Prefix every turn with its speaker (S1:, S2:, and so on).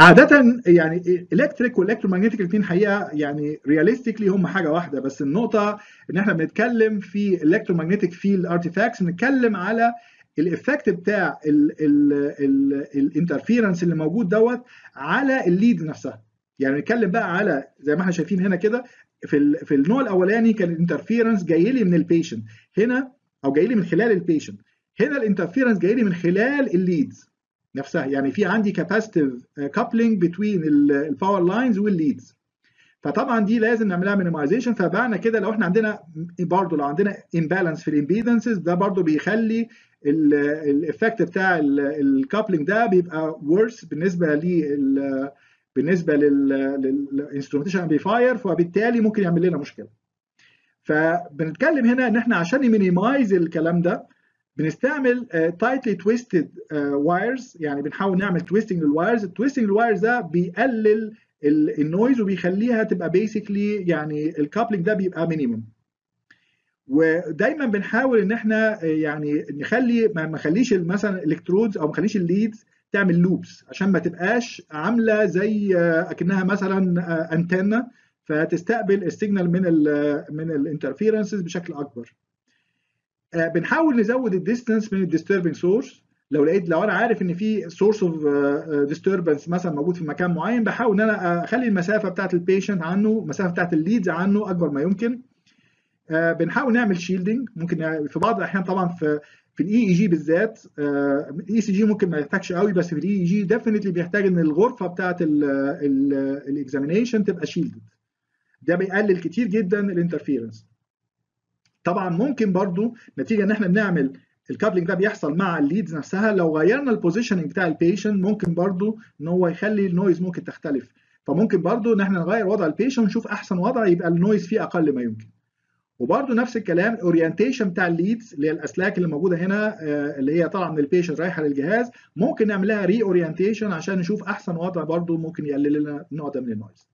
S1: عادة يعني الكتريك والالكترومagnetic الاثنين حقيقة يعني رياليستيكلي هم حاجة واحدة بس النقطة ان احنا بنتكلم في الالكترومagnetic فيلد ارتيفاكتس بنتكلم على الايفكت بتاع الانترفيرنس اللي موجود دوت على الليد نفسها يعني نتكلم بقى على زي ما احنا شايفين هنا كده في في النوع الاولاني كان الانترفيرنس جاي لي من البيشنت هنا او جاي لي من خلال البيشنت هنا الانترفيرنس جاي لي من خلال الليدز نفسها يعني في عندي كاباسيتيف كابلنج بتوين الباور لاينز والليدز فطبعا دي لازم نعملها مينيمايزيشن فمعنى كده لو احنا عندنا برضه لو عندنا امبالانس في الامبيدنسز ده برضه بيخلي الايفكت بتاع الكابلنج ده بيبقى ورس بالنسبه لل بالنسبه للانسترومنتيشن امبليفاير فبالتالي ممكن يعمل لنا مشكله فبنتكلم هنا ان احنا عشان نمينيمايز الكلام ده بنستعمل تايتلي تويستد وايرز يعني بنحاول نعمل تويستنج للوايرز التويستنج للوايرز ده بيقلل النويز وبيخليها تبقى بيسكلي يعني الكابلنج ده بيبقى مينيمم ودايما بنحاول ان احنا يعني نخلي ما نخليش مثلا الكترودز او ما نخليش الليدز تعمل لوبس عشان ما تبقاش عامله زي اكنها مثلا انتنه فتستقبل السيجنال من ال من الانترفيرنسز بشكل اكبر بنحاول نزود الديستانس من الديستربنج سورس لو لقيت لو انا عارف ان في سورس اوف ديستربنس مثلا موجود في مكان معين بحاول ان انا اخلي المسافه بتاعت البيشنت عنه المسافه بتاعت الليدز عنه اكبر ما يمكن بنحاول نعمل شيلدنج ممكن يعني في بعض الاحيان طبعا في في الاي اي جي بالذات الاي سي جي ممكن ما يحتاجش قوي بس في الاي اي جي ديفينتلي بيحتاج ان الغرفه بتاعت الاكزامينيشن تبقى شيلدد ده بيقلل كتير جدا الانترفيرنس طبعا ممكن برضو نتيجه ان احنا بنعمل الكابلنج ده بيحصل مع الليدز نفسها لو غيرنا البوزيشننج بتاع البيشنت ممكن برضو ان هو يخلي النويز ممكن تختلف فممكن برضو ان احنا نغير وضع البيشنت ونشوف احسن وضع يبقى النويز فيه اقل ما يمكن وبرده نفس الكلام الاورينتيشن بتاع الليدز اللي هي الاسلاك اللي موجوده هنا اللي هي طالعه من البيشنت رايحه للجهاز ممكن نعمل لها ري اورينتيشن عشان نشوف احسن وضع برده ممكن يقلل لنا النوع ده من النويز